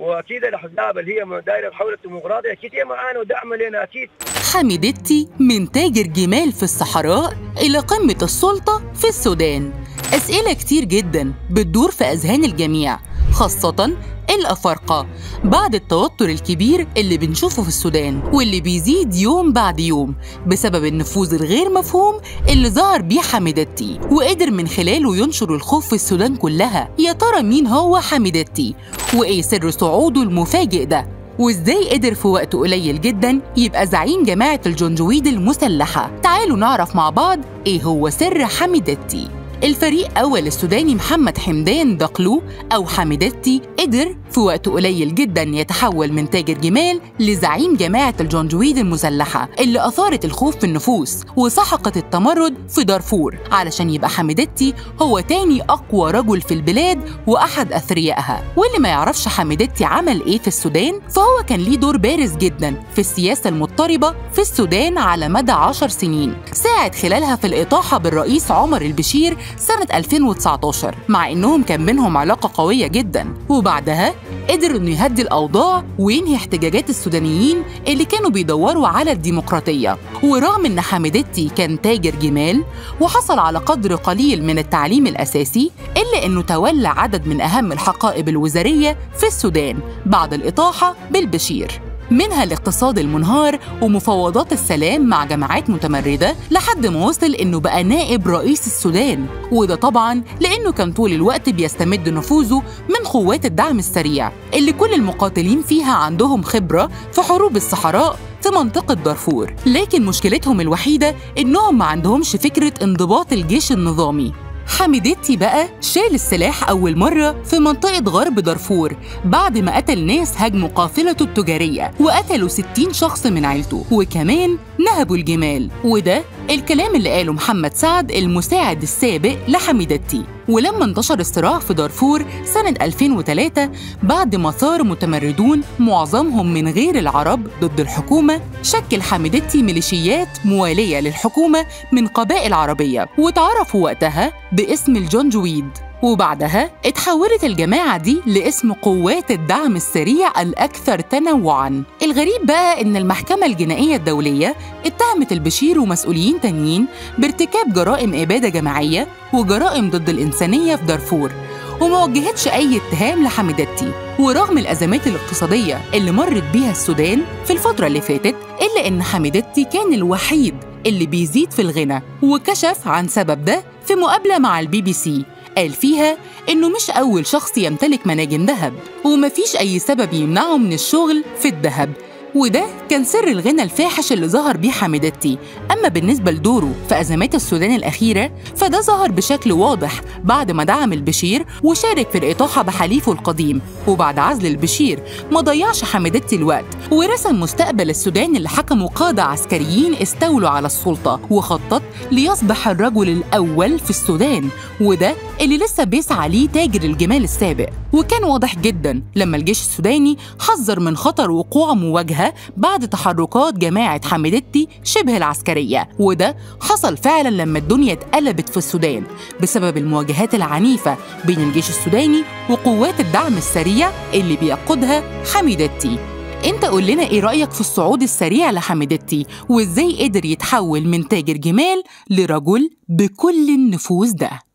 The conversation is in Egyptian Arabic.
واكيد الاحزاب اللي هي دايره حول الديمقراطيه اكيد هي معانا ودعم لنا اكيد حميدتي من تاجر جمال في الصحراء إلى قمة السلطة في السودان أسئلة كتير جدا بتدور في أذهان الجميع خاصة الأفارقة بعد التوتر الكبير اللي بنشوفه في السودان واللي بيزيد يوم بعد يوم بسبب النفوذ الغير مفهوم اللي ظهر بيه حميدتي وقدر من خلاله ينشر الخوف في السودان كلها يا ترى مين هو حميدتي وإيه سر صعوده المفاجئ ده وازاي قدر في وقت قليل جدا يبقى زعيم جماعة الجنجويد المسلحة تعالوا نعرف مع بعض ايه هو سر حميدتي الفريق أول السوداني محمد حمدان دقلو أو حميدتي قدر في وقت قليل جدا يتحول من تاجر جمال لزعيم جماعة الجنجويد المسلحة اللي أثارت الخوف في النفوس وسحقت التمرد في دارفور علشان يبقى حميدتي هو تاني أقوى رجل في البلاد وأحد أثريائها واللي ما يعرفش حميدتي عمل إيه في السودان فهو كان ليه دور بارز جدا في السياسة المضطربة في السودان على مدى عشر سنين ساعد خلالها في الإطاحة بالرئيس عمر البشير سنة 2019 مع إنهم كان بينهم علاقة قوية جدا وبعدها قدر إنه يهدي الأوضاع وينهي احتجاجات السودانيين اللي كانوا بيدوروا على الديمقراطية ورغم إن حميدتي كان تاجر جمال وحصل على قدر قليل من التعليم الأساسي إلا إنه تولى عدد من أهم الحقائب الوزارية في السودان بعد الإطاحة بالبشير منها الاقتصاد المنهار ومفاوضات السلام مع جماعات متمردة لحد ما وصل إنه بقى نائب رئيس السودان وده طبعا لأنه كان طول الوقت بيستمد نفوذه من قوات الدعم السريع اللي كل المقاتلين فيها عندهم خبرة في حروب الصحراء في منطقة دارفور لكن مشكلتهم الوحيدة إنهم ما عندهمش فكرة انضباط الجيش النظامي حميدتي بقى شال السلاح أول مرة في منطقة غرب دارفور بعد ما قتل ناس هاجموا قافلته التجارية وقتلوا 60 شخص من عيلته وكمان نهبوا الجمال وده الكلام اللي قاله محمد سعد المساعد السابق لحميدتي ولما انتشر الصراع في دارفور سنة 2003 بعد ما ثار متمردون معظمهم من غير العرب ضد الحكومة شكل حميدتي ميليشيات موالية للحكومة من قبائل عربية وتعرفوا وقتها باسم الجونجويد وبعدها اتحولت الجماعة دي لاسم قوات الدعم السريع الأكثر تنوعاً الغريب بقى إن المحكمة الجنائية الدولية اتهمت البشير ومسؤولين تانيين بارتكاب جرائم إبادة جماعية وجرائم ضد الإنسانية في دارفور وما وجهتش أي اتهام لحميدتي ورغم الأزمات الاقتصادية اللي مرت بيها السودان في الفترة اللي فاتت إلا إن حميدتي كان الوحيد اللي بيزيد في الغنى وكشف عن سبب ده في مقابلة مع البي بي سي قال فيها إنه مش أول شخص يمتلك مناجم ذهب ومفيش أي سبب يمنعه من الشغل في الذهب وده كان سر الغنى الفاحش اللي ظهر بيه حميدتي أما بالنسبة لدوره في أزمات السودان الأخيرة فده ظهر بشكل واضح بعد ما دعم البشير وشارك في الإطاحة بحليفه القديم وبعد عزل البشير ما ضيعش حميدتي الوقت ورسم مستقبل السودان اللي حكموا قادة عسكريين استولوا على السلطة وخطط ليصبح الرجل الأول في السودان وده اللي لسه بيسعى ليه تاجر الجمال السابق وكان واضح جدا لما الجيش السوداني حذر من خطر وقوع مواجهة بعد تحركات جماعة حميدتي شبه العسكرية وده حصل فعلا لما الدنيا اتقلبت في السودان بسبب المواجهات العنيفة بين الجيش السوداني وقوات الدعم السريع اللي بيقودها حميدتي انت قول لنا ايه رأيك في الصعود السريع لحميدتي وازاي قدر يتحول من تاجر جمال لرجل بكل النفوذ ده